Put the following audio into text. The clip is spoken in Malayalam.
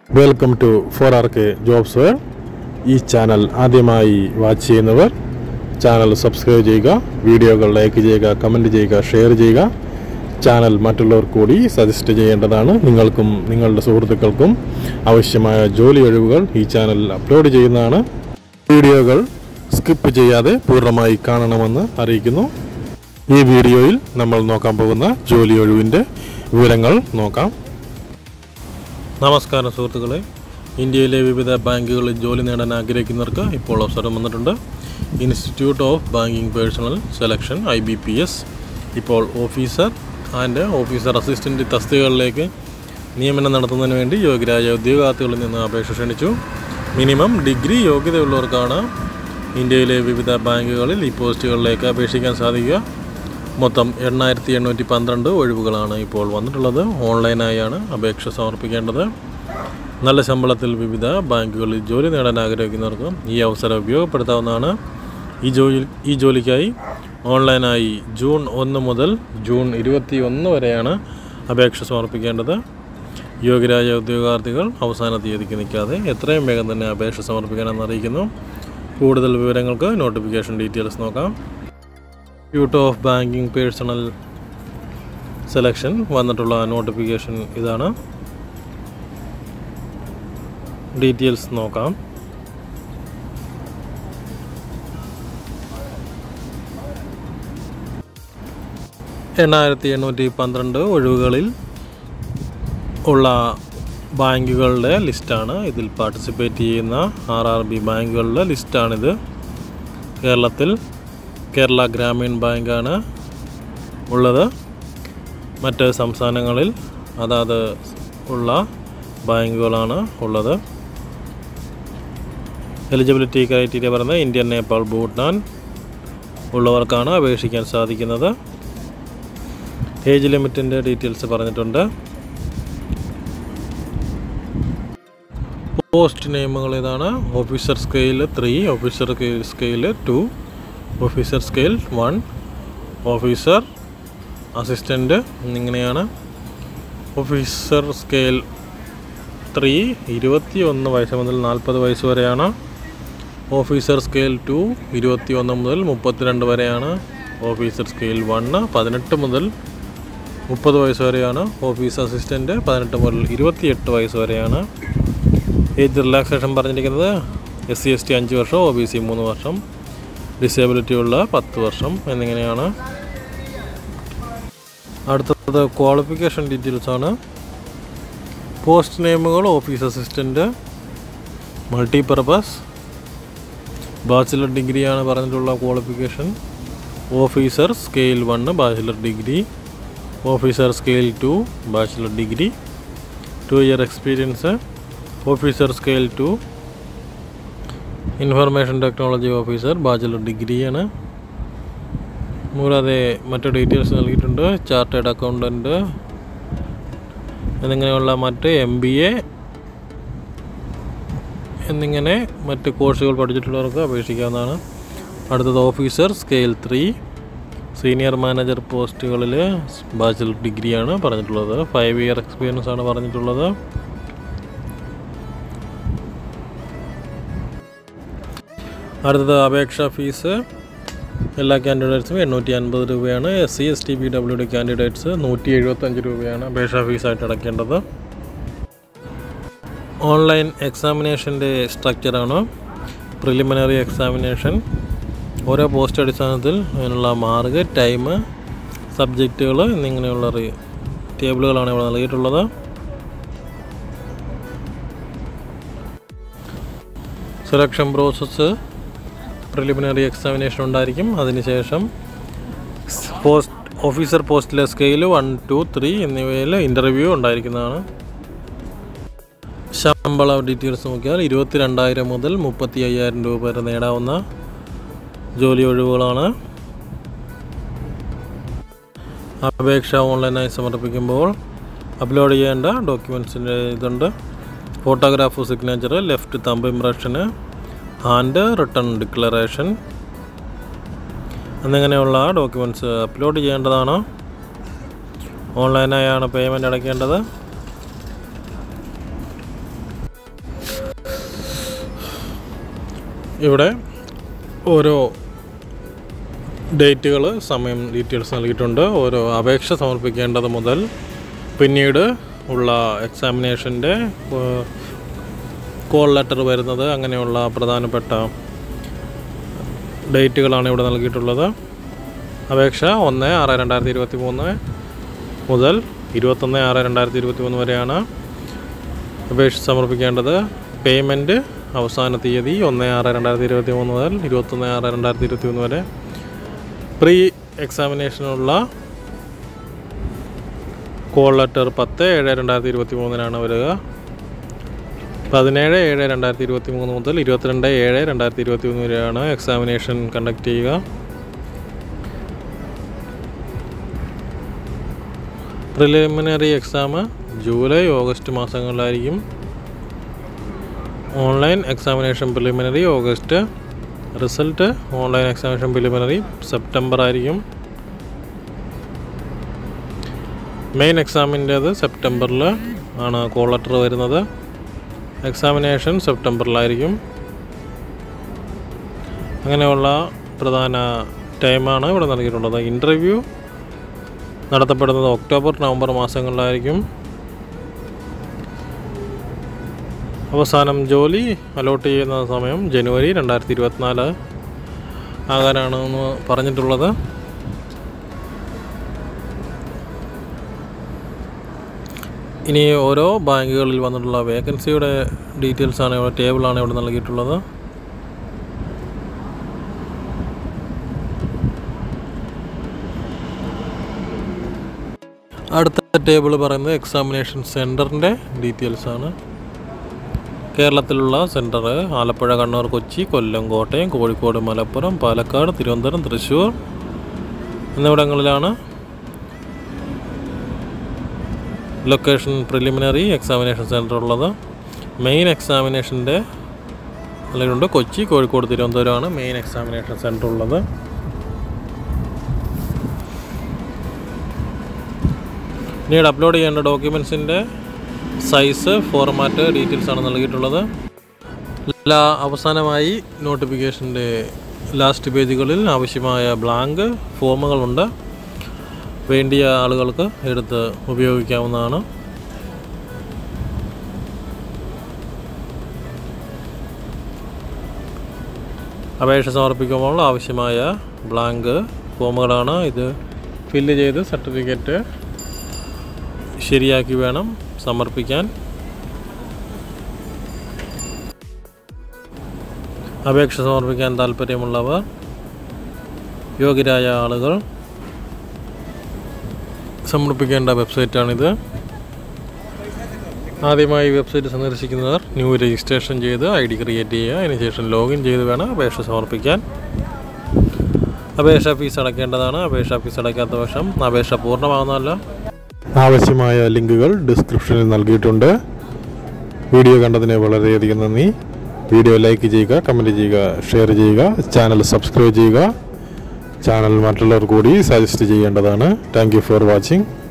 welcome to four R K jobs where ഈ ചാനൽ ആദ്യമായി വാച്ച് ചെയ്യുന്നവർ ചാനൽ സബ്സ്ക്രൈബ് ചെയ്യുക വീഡിയോകൾ ലൈക്ക് ചെയ്യുക കമൻറ്റ് ചെയ്യുക ഷെയർ ചെയ്യുക ചാനൽ മറ്റുള്ളവർ കൂടി സജസ്റ്റ് ചെയ്യേണ്ടതാണ് നിങ്ങൾക്കും നിങ്ങളുടെ സുഹൃത്തുക്കൾക്കും ആവശ്യമായ ജോലി ഒഴിവുകൾ ഈ ചാനലിൽ അപ്ലോഡ് ചെയ്യുന്നതാണ് വീഡിയോകൾ സ്കിപ്പ് ചെയ്യാതെ പൂർണ്ണമായി കാണണമെന്ന് അറിയിക്കുന്നു ഈ വീഡിയോയിൽ നമ്മൾ നോക്കാൻ പോകുന്ന ജോലി ഒഴിവിൻ്റെ വിവരങ്ങൾ നോക്കാം നമസ്കാരം സുഹൃത്തുക്കളെ ഇന്ത്യയിലെ വിവിധ ബാങ്കുകളിൽ ജോലി നേടാൻ ആഗ്രഹിക്കുന്നവർക്ക് ഇപ്പോൾ അവസരം വന്നിട്ടുണ്ട് institute of banking personnel selection I B P S ഇപ്പോൾ ഓഫീസർ ആൻഡ് ഓഫീസർ അസിസ്റ്റൻ്റ് തസ്തികകളിലേക്ക് നിയമനം നടത്തുന്നതിന് വേണ്ടി യോഗ്യരായ ഉദ്യോഗാർത്ഥികളിൽ നിന്ന് അപേക്ഷ ക്ഷണിച്ചു മിനിമം ഡിഗ്രി യോഗ്യതയുള്ളവർക്കാണ് ഇന്ത്യയിലെ വിവിധ ബാങ്കുകളിൽ ഈ പോസ്റ്റുകളിലേക്ക് അപേക്ഷിക്കാൻ സാധിക്കുക മൊത്തം എണ്ണായിരത്തി എണ്ണൂറ്റി പന്ത്രണ്ട് ഒഴിവുകളാണ് ഇപ്പോൾ വന്നിട്ടുള്ളത് ഓൺലൈനായാണ് അപേക്ഷ സമർപ്പിക്കേണ്ടത് നല്ല ശമ്പളത്തിൽ വിവിധ ബാങ്കുകളിൽ ജോലി നേടാൻ ആഗ്രഹിക്കുന്നവർക്ക് ഈ അവസരം ഉപയോഗപ്പെടുത്താവുന്നതാണ് ഈ ജോലി ഈ ജോലിക്കായി ഓൺലൈനായി ജൂൺ ഒന്ന് മുതൽ ജൂൺ ഇരുപത്തി ഒന്ന് വരെയാണ് അപേക്ഷ സമർപ്പിക്കേണ്ടത് യോഗ്യരായ ഉദ്യോഗാർത്ഥികൾ അവസാന തീയതിക്ക് നിൽക്കാതെ എത്രയും വേഗം തന്നെ അപേക്ഷ സമർപ്പിക്കണമെന്ന് അറിയിക്കുന്നു കൂടുതൽ വിവരങ്ങൾക്ക് നോട്ടിഫിക്കേഷൻ ഡീറ്റെയിൽസ് നോക്കാം institute of banking personnel selection വന്നിട്ടുള്ള നോട്ടിഫിക്കേഷൻ ഇതാണ് ഡീറ്റെയിൽസ് നോക്കാം എണ്ണായിരത്തി എണ്ണൂറ്റി പന്ത്രണ്ട് ഒഴിവുകളിൽ ഉള്ള ബാങ്കുകളുടെ ലിസ്റ്റാണ് ഇതിൽ പാർട്ടിസിപ്പേറ്റ് ചെയ്യുന്ന ആർ ആർ ബി ബാങ്കുകളുടെ ലിസ്റ്റാണിത് കേരളത്തിൽ കേരള ഗ്രാമീൺ ബാങ്കാണ് ഉള്ളത് മറ്റ് സംസ്ഥാനങ്ങളിൽ അതാത് ഉള്ള ബാങ്കുകളാണ് ഉള്ളത് എലിജിബിലിറ്റി ക്രൈറ്റീരിയ പറയുന്നത് ഇന്ത്യൻ നേപ്പാൾ ഭൂട്ടാൻ ഉള്ളവർക്കാണ് അപേക്ഷിക്കാൻ സാധിക്കുന്നത് ഏജ് ലിമിറ്റിൻ്റെ ഡീറ്റെയിൽസ് പറഞ്ഞിട്ടുണ്ട് പോസ്റ്റ് നെയിമുകൾ ഇതാണ് officer scale three officer scale two officer scale one officer assistant എന്നിങ്ങനെയാണ് ഓഫീസർ സ്കെയിൽ ത്രീ ഇരുപത്തി ഒന്ന് വയസ്സ് മുതൽ നാൽപ്പത് വയസ്സ് വരെയാണ് ഓഫീസർ സ്കെയിൽ ടു ഇരുപത്തി ഒന്ന് മുതൽ മുപ്പത്തിരണ്ട് വരെയാണ് ഓഫീസർ സ്കെയിൽ വണ്ണ് പതിനെട്ട് മുതൽ മുപ്പത് വയസ്സ് വരെയാണ് ഓഫീസ് അസിസ്റ്റൻ്റ് പതിനെട്ട് മുതൽ ഇരുപത്തിയെട്ട് വയസ്സ് വരെയാണ് ഏജ് റിലാക്സേഷൻ പറഞ്ഞിരിക്കുന്നത് എസ് സി എസ് ടി അഞ്ച് വർഷം ഒ ബി സി മൂന്ന് വർഷം ഡിസേബിലിറ്റി ഉള്ള പത്ത് വർഷം എന്നിങ്ങനെയാണ് അടുത്തത് ക്വാളിഫിക്കേഷൻ ഡീറ്റെയിൽസ് ആണ് പോസ്റ്റ് നെയിമുകൾ ഓഫീസ് അസിസ്റ്റൻ്റ് മൾട്ടിപർപ്പസ് ബാച്ചിലർ ഡിഗ്രിയാണ് പറഞ്ഞിട്ടുള്ള qualification officer scale one bachelor degree officer scale two bachelor degree two year experience officer scale two information technology officer bachelor ഡിഗ്രിയാണ് കൂടാതെ മറ്റു ഡീറ്റെയിൽസ് നൽകിയിട്ടുണ്ട് ചാർട്ടേഡ് അക്കൗണ്ടൻറ്റ് എന്നിങ്ങനെയുള്ള മറ്റ് എം ബി എ എന്നിങ്ങനെ മറ്റ് കോഴ്സുകൾ പഠിച്ചിട്ടുള്ളവർക്ക് അപേക്ഷിക്കാവുന്നതാണ് അടുത്തത് officer scale three senior manager പോസ്റ്റുകളിൽ ബാച്ചിലർ ഡിഗ്രിയാണ് പറഞ്ഞിട്ടുള്ളത് ഫൈവ് ഇയർ എക്സ്പീരിയൻസ് ആണ് പറഞ്ഞിട്ടുള്ളത് അടുത്തത് അപേക്ഷാ ഫീസ് എല്ലാ കാൻഡിഡേറ്റ്സും എണ്ണൂറ്റി അൻപത് രൂപയാണ് S C S T B W D candidates നൂറ്റി എഴുപത്തഞ്ച് രൂപയാണ് അപേക്ഷാ ഫീസായിട്ട് അടയ്ക്കേണ്ടത് ഓൺലൈൻ എക്സാമിനേഷൻ്റെ സ്ട്രക്ചറാണ് പ്രിലിമിനറി എക്സാമിനേഷൻ ഓരോ പോസ്റ്റ് അടിസ്ഥാനത്തിൽ അതിനുള്ള മാർക്ക് ടൈം സബ്ജക്റ്റുകൾ എന്നിങ്ങനെയുള്ള ടേബിളുകളാണ് ഇവിടെ നൽകിയിട്ടുള്ളത് സെലക്ഷൻ പ്രോസസ്സ് പ്രിലിമിനറി എക്സാമിനേഷൻ ഉണ്ടായിരിക്കും അതിനുശേഷം പോസ്റ്റ് ഓഫീസർ പോസ്റ്റിലെ സ്കെയിൽ വൺ ടു ത്രീ എന്നിവയിൽ ഇൻ്റർവ്യൂ ഉണ്ടായിരിക്കുന്നതാണ് ശമ്പള ഡീറ്റെയിൽസ് നോക്കിയാൽ ഇരുപത്തി രണ്ടായിരം മുതൽ മുപ്പത്തി അയ്യായിരം രൂപ വരെ നേടാവുന്ന ജോലി ഒഴിവുകളാണ് അപേക്ഷ ഓൺലൈനായി സമർപ്പിക്കുമ്പോൾ അപ്ലോഡ് ചെയ്യേണ്ട ഡോക്യുമെൻസിൻ്റെ ഇതുണ്ട് ഫോട്ടോഗ്രാഫ് സിഗ്നേച്ചർ ലെഫ്റ്റ് തമ്പ് ഇംപ്രഷന് ആൻഡ് റിട്ടേൺ ഡിക്ലറേഷൻ എന്നിങ്ങനെയുള്ള ഡോക്യുമെൻറ്റ്സ് അപ്ലോഡ് ചെയ്യേണ്ടതാണ് ഓൺലൈനായാണ് പേയ്മെൻറ്റ് അടയ്ക്കേണ്ടത് ഇവിടെ ഓരോ ഡേറ്റുകൾ സമയം ഡീറ്റെയിൽസ് നൽകിയിട്ടുണ്ട് ഓരോ അപേക്ഷ സമർപ്പിക്കേണ്ടത് മുതൽ പിന്നീട് ഉള്ള എക്സാമിനേഷൻ്റെ കോൾ ലെറ്റർ വരുന്നത് അങ്ങനെയുള്ള പ്രധാനപ്പെട്ട ഡേറ്റുകളാണ് ഇവിടെ നൽകിയിട്ടുള്ളത് അപേക്ഷ ഒന്ന് ആറ് രണ്ടായിരത്തി ഇരുപത്തി മൂന്ന് മുതൽ ഇരുപത്തൊന്ന് ആറ് രണ്ടായിരത്തി ഇരുപത്തി മൂന്ന് വരെയാണ് അപേക്ഷ സമർപ്പിക്കേണ്ടത് പേയ്മെൻറ്റ് അവസാന തീയതി ഒന്ന് ആറ് രണ്ടായിരത്തി ഇരുപത്തി മൂന്ന് മുതൽ ഇരുപത്തൊന്ന് ആറ് രണ്ടായിരത്തി ഇരുപത്തി മൂന്ന് വരെ പ്രീ എക്സാമിനേഷനുള്ള കോൾ ലെറ്റർ പത്ത് ഏഴ് രണ്ടായിരത്തി ഇരുപത്തി മൂന്നിനാണ് വരിക പതിനേഴ് ഏഴ് രണ്ടായിരത്തി ഇരുപത്തി മൂന്ന് മുതൽ ഇരുപത്തിരണ്ട് ഏഴ് രണ്ടായിരത്തി ഇരുപത്തി മൂന്ന് വരെയാണ് എക്സാമിനേഷൻ കണ്ടക്ട് ചെയ്യുക പ്രിലിമിനറി എക്സാം ജൂലൈ ഓഗസ്റ്റ് മാസങ്ങളിലായിരിക്കും online examination preliminary August result online examination preliminary September ആയിരിക്കും മെയിൻ എക്സാമിൻ്റേത് സെപ്റ്റംബറിൽ ആണ് കോൾ ലെറ്റർ വരുന്നത് എക്സാമിനേഷൻ സെപ്റ്റംബറിലായിരിക്കും അങ്ങനെയുള്ള പ്രധാന ടൈമാണ് ഇവിടെ നൽകിയിട്ടുള്ളത് ഇൻ്റർവ്യൂ നടത്തപ്പെടുന്നത് ഒക്ടോബർ നവംബർ മാസങ്ങളിലായിരിക്കും അവസാനം ജോലി അലോട്ട് ചെയ്യുന്ന സമയം ജനുവരി രണ്ടായിരത്തി ഇരുപത്തിനാല് ആകാനാണ് എന്ന് പറഞ്ഞിട്ടുള്ളത് ഇനി ഓരോ ബാങ്കുകളിൽ വന്നിട്ടുള്ള വേക്കൻസിയുടെ ഡീറ്റെയിൽസാണ് ഇവിടെ ടേബിളാണ് ഇവിടെ നൽകിയിട്ടുള്ളത് അടുത്ത ടേബിൾ പറയുന്നത് എക്സാമിനേഷൻ സെൻറ്ററിൻ്റെ ഡീറ്റെയിൽസ് ആണ് കേരളത്തിലുള്ള സെൻറ്റർ ആലപ്പുഴ കണ്ണൂർ കൊച്ചി കൊല്ലം കോട്ടയം കോഴിക്കോട് മലപ്പുറം പാലക്കാട് തിരുവനന്തപുരം തൃശ്ശൂർ എന്നിവിടങ്ങളിലാണ് ലൊക്കേഷൻ പ്രിലിമിനറി എക്സാമിനേഷൻ സെൻറ്റർ ഉള്ളത് മെയിൻ എക്സാമിനേഷൻ്റെ അതിലുണ്ട് കൊച്ചി കോഴിക്കോട് തിരുവനന്തപുരമാണ് മെയിൻ എക്സാമിനേഷൻ സെൻറ്റർ ഉള്ളത് പിന്നീട് അപ്ലോഡ് ചെയ്യേണ്ട ഡോക്യുമെൻസിൻ്റെ സൈസ് ഫോർമാറ്റ് ഡീറ്റെയിൽസ് ആണ് നൽകിയിട്ടുള്ളത് എല്ലാ അവസാനമായി നോട്ടിഫിക്കേഷൻ്റെ ലാസ്റ്റ് പേജുകളിൽ ആവശ്യമായ ബ്ലാങ്ക് ഫോമുകളുണ്ട് വേണ്ടിയ ആളുകൾക്ക് എടുത്ത് ഉപയോഗിക്കാവുന്നതാണ് അപേക്ഷ സമർപ്പിക്കുമ്പോൾ ആവശ്യമായ ബ്ലാങ്ക് ഫോമുകളാണ് ഇത് ഫില്ല് ചെയ്ത് സർട്ടിഫിക്കറ്റ് ശരിയാക്കി വേണം സമർപ്പിക്കാൻ അപേക്ഷ സമർപ്പിക്കാൻ താല്പര്യമുള്ളവർ യോഗ്യരായ ആളുകൾ സമർപ്പിക്കേണ്ട വെബ്സൈറ്റാണിത് ആദ്യമായി വെബ്സൈറ്റ് സന്ദർശിക്കുന്നവർ ന്യൂ രജിസ്ട്രേഷൻ ചെയ്ത് ഐ ഡി ക്രിയേറ്റ് ചെയ്യുക അതിനുശേഷം ലോഗിൻ ചെയ്ത് വേണം അപേക്ഷ സമർപ്പിക്കാൻ അപേക്ഷ ഫീസ് അടയ്ക്കേണ്ടതാണ് അപേക്ഷ ഫീസ് അടയ്ക്കാത്ത പക്ഷം അപേക്ഷ പൂർണ്ണമാകുന്നതല്ല ആവശ്യമായ ലിങ്കുകൾ ഡിസ്ക്രിപ്ഷനിൽ നൽകിയിട്ടുണ്ട് വീഡിയോ കണ്ടതിന് വളരെയധികം നന്ദി വീഡിയോ ലൈക്ക് ചെയ്യുക കമൻറ്റ് ചെയ്യുക ഷെയർ ചെയ്യുക ചാനൽ സബ്സ്ക്രൈബ് ചെയ്യുക ചാനൽ മറ്റുള്ളവർ കൂടി സജസ്റ്റ് ചെയ്യേണ്ടതാണ് താങ്ക് യു ഫോർ വാച്ചിങ്